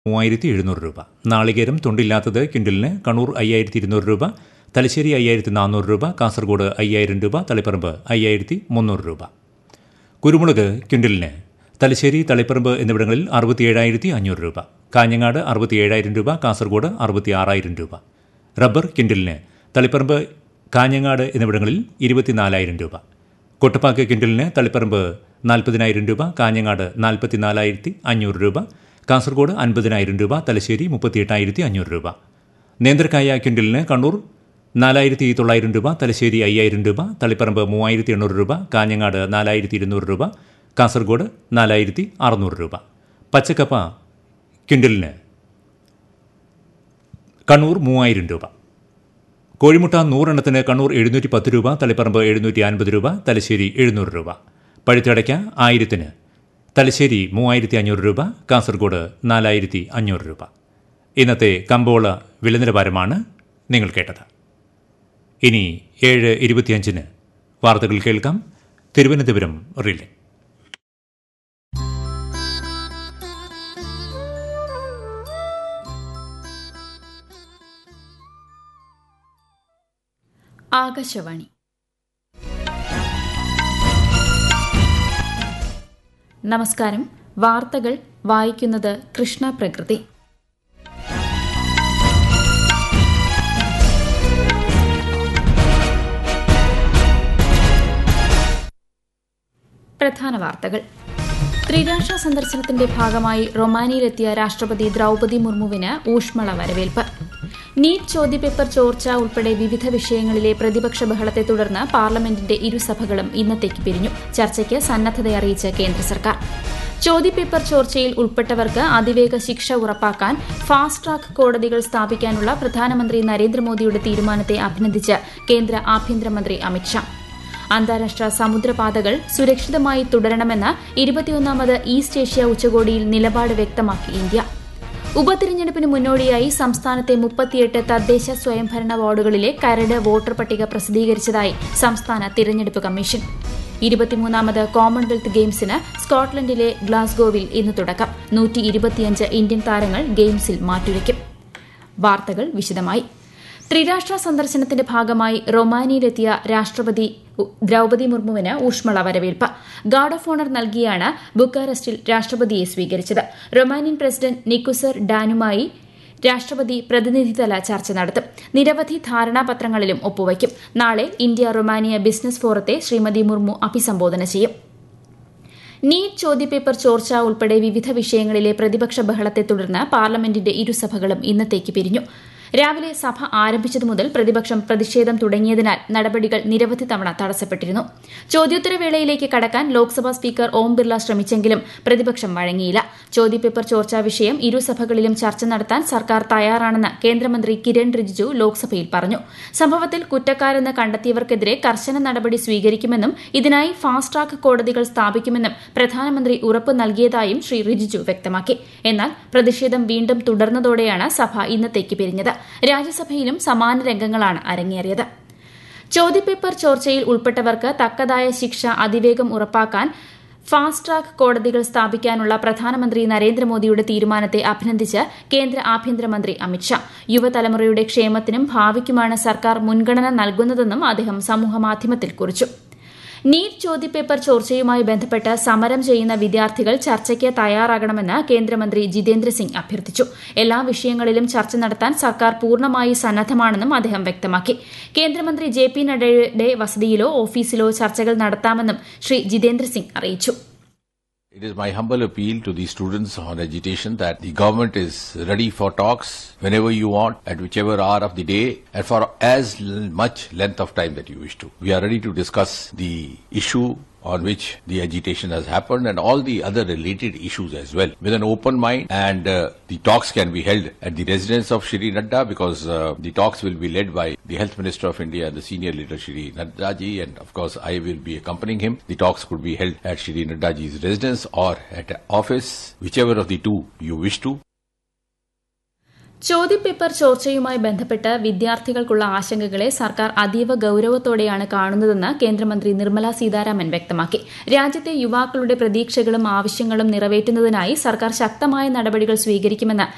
മൂവായിരത്തി എഴുന്നൂറ് രൂപ നാളികേരം തൊണ്ടില്ലാത്തത് ക്വിൻ്റലിന് കണ്ണൂർ അയ്യായിരത്തി ഇരുന്നൂറ് രൂപ തലശ്ശേരി അയ്യായിരത്തി നാനൂറ് രൂപ കാസർഗോഡ് അയ്യായിരം രൂപ തളിപ്പറമ്പ് അയ്യായിരത്തി മുന്നൂറ് രൂപ കുരുമുളക് ക്വിൻ്റലിന് തലശ്ശേരി തളിപ്പറമ്പ് എന്നിവിടങ്ങളിൽ അറുപത്തി ഏഴായിരത്തി അഞ്ഞൂറ് രൂപ കാഞ്ഞങ്ങാട് അറുപത്തി ഏഴായിരം രൂപ കാസർഗോഡ് അറുപത്തി ആറായിരം രൂപ റബ്ബർ ക്വിൻ്റലിന് തളിപ്പറമ്പ് കാഞ്ഞങ്ങാട് എന്നിവിടങ്ങളിൽ ഇരുപത്തിനാലായിരം രൂപ കൊട്ടപ്പാക്ക് ക്വിൻ്റലിന് തളിപ്പറമ്പ് നാൽപ്പതിനായിരം രൂപ കാഞ്ഞങ്ങാട് നാൽപ്പത്തിനാലായിരത്തി അഞ്ഞൂറ് രൂപ കാസർഗോഡ് അൻപതിനായിരം രൂപ തലശ്ശേരി മുപ്പത്തിയെട്ടായിരത്തി അഞ്ഞൂറ് രൂപ നേന്ത്രക്കായ ക്വിൻ്റലിന് കണ്ണൂർ നാലായിരത്തി തൊള്ളായിരം രൂപ തലശ്ശേരി അയ്യായിരം രൂപ തളിപ്പറമ്പ് മൂവായിരത്തി എണ്ണൂറ് രൂപ കാഞ്ഞങ്ങാട് നാലായിരത്തി ഇരുന്നൂറ് രൂപ കാസർഗോഡ് നാലായിരത്തി അറുന്നൂറ് രൂപ പച്ചക്കപ്പ ക്വിൻ്റലിന് കണ്ണൂർ മൂവായിരം രൂപ കോഴിമുട്ട നൂറെണ്ണത്തിന് കണ്ണൂർ എഴുന്നൂറ്റി പത്ത് രൂപ തളിപ്പറമ്പ് എഴുന്നൂറ്റി അൻപത് രൂപ തലശ്ശേരി എഴുന്നൂറ് രൂപ പഴുത്തടയ്ക്ക ആയിരത്തിന് തലശ്ശേരി മൂവായിരത്തി അഞ്ഞൂറ് രൂപ കാസർഗോഡ് നാലായിരത്തി അഞ്ഞൂറ് രൂപ ഇന്നത്തെ കമ്പോള വില നിലവാരമാണ് നിങ്ങൾ കേട്ടത് ഇനി ഏഴ് ഇരുപത്തിയഞ്ചിന് വാർത്തകൾ കേൾക്കാം തിരുവനന്തപുരം റിലേ ആകാശവാണി നമസ്കാരം വാർത്തകൾ വായിക്കുന്നത് കൃഷ്ണ പ്രകൃതി പ്രധാന വാർത്തകൾ ത്രിരാഷ്ട്ര സന്ദർശനത്തിന്റെ ഭാഗമായി റൊമാനിയയിലെത്തിയ രാഷ്ട്രപതി ദ്രൌപതി മുർമുവിന് ഊഷ്മള വരവേൽപ്പ് നീറ്റ് ചോദ്യപേപ്പർ ചോർച്ച ഉൾപ്പെടെ വിവിധ വിഷയങ്ങളിലെ പ്രതിപക്ഷ ബഹളത്തെ തുടർന്ന് പാർലമെന്റിന്റെ ഇരുസഭകളും ഇന്നത്തേക്ക് പിരിഞ്ഞു ചർച്ചയ്ക്ക് സന്നദ്ധത അറിയിച്ച് കേന്ദ്ര സർക്കാർ ചോദ്യപേപ്പർ ചോർച്ചയിൽ ഉൾപ്പെട്ടവർക്ക് അതിവേഗ ശിക്ഷ ഉറപ്പാക്കാൻ ഫാസ്റ്റ് ട്രാക്ക് കോടതികൾ സ്ഥാപിക്കാനുള്ള പ്രധാനമന്ത്രി നരേന്ദ്രമോദിയുടെ തീരുമാനത്തെ അഭിനന്ദിച്ച് കേന്ദ്ര ആഭ്യന്തരമന്ത്രി അമിത്ഷാ അന്താരാഷ്ട്ര സമുദ്രപാതകൾ സുരക്ഷിതമായി തുടരണമെന്ന് ഇരുപത്തിയൊന്നാമത് ഈസ്റ്റ് ഏഷ്യ ഉച്ചകോടിയിൽ നിലപാട് വ്യക്തമാക്കി ഇന്ത്യ ഉപതിരഞ്ഞെടുപ്പിന് മുന്നോടിയായി സംസ്ഥാനത്തെ മുപ്പത്തിയെട്ട് തദ്ദേശ സ്വയംഭരണ വാർഡുകളിലെ കരട് വോട്ടർ പട്ടിക പ്രസിദ്ധീകരിച്ചതായി സംസ്ഥാന തിരഞ്ഞെടുപ്പ് കമ്മീഷൻ ഇരുപത്തിമൂന്നാമത് കോമൺവെൽത്ത് ഗെയിംസിന് സ്കോട്ട്ലൻഡിലെ ഗ്ലാസ്ഗോവിൽ ഇന്ന് തുടക്കം നൂറ്റി ഇരുപത്തിയഞ്ച് ഇന്ത്യൻ താരങ്ങൾ ഗെയിംസിൽ മാറ്റുരയ്ക്കും വാർത്തകൾ വിശദമായി ത്രിരാഷ്ട്ര സന്ദർശനത്തിന്റെ ഭാഗമായി റൊമാനിയയിലെത്തിയ രാഷ്ട്രപതി ദ്രൌപതി മുർമുവിന് ഊഷ്മള വരവേൽപ്പ് ഗാർഡ് ഓഫ് ഓണർ നൽകിയാണ് ബുക്കാറസ്റ്റിൽ രാഷ്ട്രപതിയെ സ്വീകരിച്ചത് റൊമാനിയൻ പ്രസിഡന്റ് നിക്കുസർ ഡാനുമായി രാഷ്ട്രപതി പ്രതിനിധിതല ചർച്ച നടത്തും നിരവധി ധാരണാപത്രങ്ങളിലും ഒപ്പുവയ്ക്കും നാളെ ഇന്ത്യ റൊമാനിയ ബിസിനസ് ഫോറത്തെ ശ്രീമതി മുർമു അഭിസംബോധന ചെയ്യും നീറ്റ് ചോദ്യപേപ്പർ ചോർച്ച ഉൾപ്പെടെ വിവിധ വിഷയങ്ങളിലെ പ്രതിപക്ഷ ബഹളത്തെ തുടർന്ന് പാർലമെന്റിന്റെ ഇരുസഭകളും ഇന്നത്തേക്ക് പിരിഞ്ഞു രാവിലെ സഭ ആരംഭിച്ചതു മുതൽ പ്രതിപക്ഷം പ്രതിഷേധം തുടങ്ങിയതിനാൽ നടപടികൾ നിരവധി തവണ തടസ്സപ്പെട്ടിരുന്നു ചോദ്യോത്തരവേളയിലേക്ക് കടക്കാൻ ലോക്സഭാ സ്പീക്കർ ഓം ബിർള ശ്രമിച്ചെങ്കിലും പ്രതിപക്ഷം വഴങ്ങിയില്ല ചോദ്യപേപ്പർ ചോർച്ചാ വിഷയം ഇരുസഭകളിലും ചർച്ച നടത്താൻ സർക്കാർ തയ്യാറാണെന്ന് കേന്ദ്രമന്ത്രി കിരൺ റിജിജു ലോക്സഭയിൽ പറഞ്ഞു സംഭവത്തിൽ കുറ്റക്കാരെന്ന് കണ്ടെത്തിയവർക്കെതിരെ കർശന നടപടി സ്വീകരിക്കുമെന്നും ഇതിനായി ഫാസ്റ്റ് ട്രാക്ക് കോടതികൾ സ്ഥാപിക്കുമെന്നും പ്രധാനമന്ത്രി ഉറപ്പ് നൽകിയതായും ശ്രീ റിജിജു വ്യക്തമാക്കി എന്നാൽ പ്രതിഷേധം വീണ്ടും തുടർന്നതോടെയാണ് സഭ ഇന്നത്തേക്ക് പിരിഞ്ഞത് രാജ്യസഭയിലും സമാന രംഗങ്ങളാണ് അരങ്ങേറിയത് ചോദ്യപേപ്പർ ചോർച്ചയിൽ ഉൾപ്പെട്ടവർക്ക് തക്കതായ ശിക്ഷ അതിവേഗം ഉറപ്പാക്കാൻ ഫാസ്റ്റ് ട്രാക്ക് കോടതികൾ സ്ഥാപിക്കാനുള്ള പ്രധാനമന്ത്രി നരേന്ദ്രമോദിയുടെ തീരുമാനത്തെ അഭിനന്ദിച്ച് കേന്ദ്ര ആഭ്യന്തരമന്ത്രി അമിത്ഷാ യുവതലമുറയുടെ ക്ഷേമത്തിനും ഭാവിക്കുമാണ് സർക്കാർ മുൻഗണന നൽകുന്നതെന്നും അദ്ദേഹം സമൂഹമാധ്യമത്തിൽ കുറിച്ചു നീറ്റ് ചോദ്യപേപ്പർ ചോർച്ചയുമായി ബന്ധപ്പെട്ട് സമരം ചെയ്യുന്ന വിദ്യാർത്ഥികൾ ചർച്ചയ്ക്ക് തയ്യാറാകണമെന്ന് കേന്ദ്രമന്ത്രി ജിതേന്ദ്ര സിംഗ് അഭ്യർത്ഥിച്ചു എല്ലാ വിഷയങ്ങളിലും ചർച്ച നടത്താൻ സർക്കാർ പൂർണ്ണമായി സന്നദ്ധമാണെന്നും അദ്ദേഹം വ്യക്തമാക്കി കേന്ദ്രമന്ത്രി ജെ പി നഡ്ഡയുടെ വസതിയിലോ ഓഫീസിലോ ചർച്ചകൾ നടത്താമെന്നും ശ്രീ ജിതേന്ദ്ര സിംഗ് അറിയിച്ചു It is my humble appeal to the students on agitation that the government is ready for talks whenever you want, at whichever hour of the day, and for as l- much length of time that you wish to. We are ready to discuss the issue on which the agitation has happened and all the other related issues as well with an open mind and uh, the talks can be held at the residence of Shri Nadda because uh, the talks will be led by the Health Minister of India and the senior leader Shri Nadda ji and of course I will be accompanying him. The talks could be held at Shri Nadda ji's residence or at an office, whichever of the two you wish to. ചോദ്യപേപ്പർ ചോർച്ചയുമായി ബന്ധപ്പെട്ട് വിദ്യാർത്ഥികൾക്കുള്ള ആശങ്കകളെ സർക്കാർ അതീവ ഗൌരവത്തോടെയാണ് കാണുന്നതെന്ന് കേന്ദ്രമന്ത്രി നിർമ്മല സീതാരാമൻ വ്യക്തമാക്കി രാജ്യത്തെ യുവാക്കളുടെ പ്രതീക്ഷകളും ആവശ്യങ്ങളും നിറവേറ്റുന്നതിനായി സർക്കാർ ശക്തമായ നടപടികൾ സ്വീകരിക്കുമെന്ന്